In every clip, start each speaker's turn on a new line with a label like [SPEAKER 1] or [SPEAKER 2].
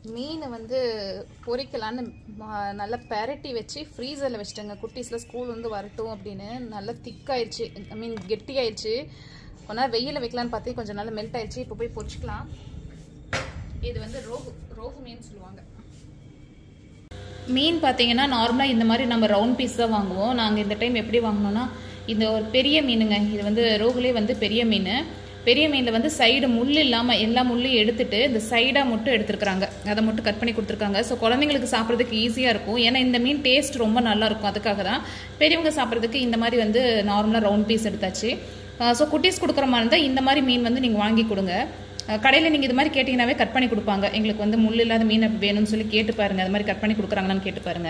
[SPEAKER 1] மீனை வந்து பொரிக்கலான்னு ம- நல்லா பெரட்டி வச்சு ஃப்ரீசரில் வச்சுட்டேங்க குட்டீஸில் ஸ்கூல் வந்து வரட்டும் அப்படின்னு நல்லா திக்காயிடுச்சு ஐ மீன் கெட்டியாயிடுச்சு கொஞ்ச நேரம் வெயிலில் வைக்கலான்னு பார்த்து கொஞ்சம் நல்லா மெல்ட் ஆயிடுச்சு இப்போ போய் பொரிச்சுக்கலாம் இது வந்து ரோகு ரோகு மீன் சொல்லுவாங்க மீன் பார்த்தீங்கன்னா நார்மலாக இந்த மாதிரி நம்ம ரவுண்ட் பீஸ் தான் வாங்குவோம் நாங்கள் இந்த டைம் எப்படி வாங்கினோன்னா இந்த ஒரு பெரிய மீனுங்க இது வந்து ரோகுலே வந்து பெரிய மீன் பெரிய மீனில் வந்து சைடு முள் இல்லாமல் எல்லா முள்ளையும் எடுத்துட்டு இந்த சைடாக மட்டும் எடுத்துருக்குறாங்க அதை மட்டும் கட் பண்ணி கொடுத்துருக்காங்க ஸோ குழந்தைங்களுக்கு சாப்பிட்றதுக்கு ஈஸியாக இருக்கும் ஏன்னா இந்த மீன் டேஸ்ட் ரொம்ப நல்லா இருக்கும் அதுக்காக தான் பெரியவங்க சாப்பிட்றதுக்கு இந்த மாதிரி வந்து நார்மலாக ரவுண்ட் பீஸ் எடுத்தாச்சு ஸோ குட்டீஸ் கொடுக்குற மாதிரி இருந்தால் இந்த மாதிரி மீன் வந்து நீங்கள் வாங்கி கொடுங்க கடையில் நீங்கள் இது மாதிரி கேட்டிங்கனாவே கட் பண்ணி கொடுப்பாங்க எங்களுக்கு வந்து முள் இல்லாத மீன் வேணும்னு சொல்லி கேட்டு பாருங்க அது மாதிரி கட் பண்ணி கொடுக்குறாங்களான்னு கேட்டு பாருங்க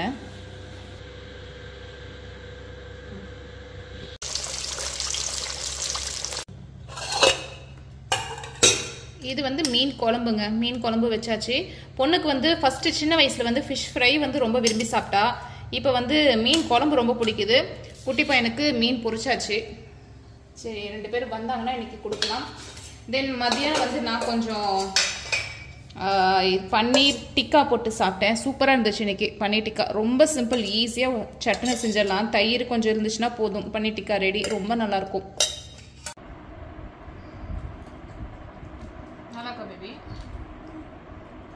[SPEAKER 1] இது வந்து மீன் குழம்புங்க மீன் குழம்பு வச்சாச்சு பொண்ணுக்கு வந்து ஃபர்ஸ்ட் சின்ன வயசுல வந்து ஃபிஷ் ஃப்ரை வந்து ரொம்ப விரும்பி சாப்பிட்டா இப்போ வந்து மீன் குழம்பு ரொம்ப பிடிக்குது குட்டி பையனுக்கு மீன் பொரிச்சாச்சு சரி ரெண்டு பேரும் வந்தாங்கன்னா இன்னைக்கு கொடுக்கலாம் தென் மதியம் வந்து நான் கொஞ்சம் ஆஹ், இது பன்னீர் டிக்கா போட்டு சாப்பிட்டேன் சூப்பராக இருந்துச்சு இன்னைக்கு பன்னீர் டிக்கா ரொம்ப சிம்பிள் ஈஸியாக சட்னி செஞ்சிடலாம் தயிர் கொஞ்சம் இருந்துச்சுன்னா போதும் பன்னீர் டிக்கா ரெடி ரொம்ப நல்லாயிருக்கும் நல்லா இருக்கா பேபி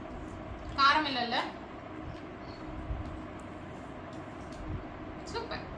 [SPEAKER 1] காரம் இல்லைல்ல சூப்பர்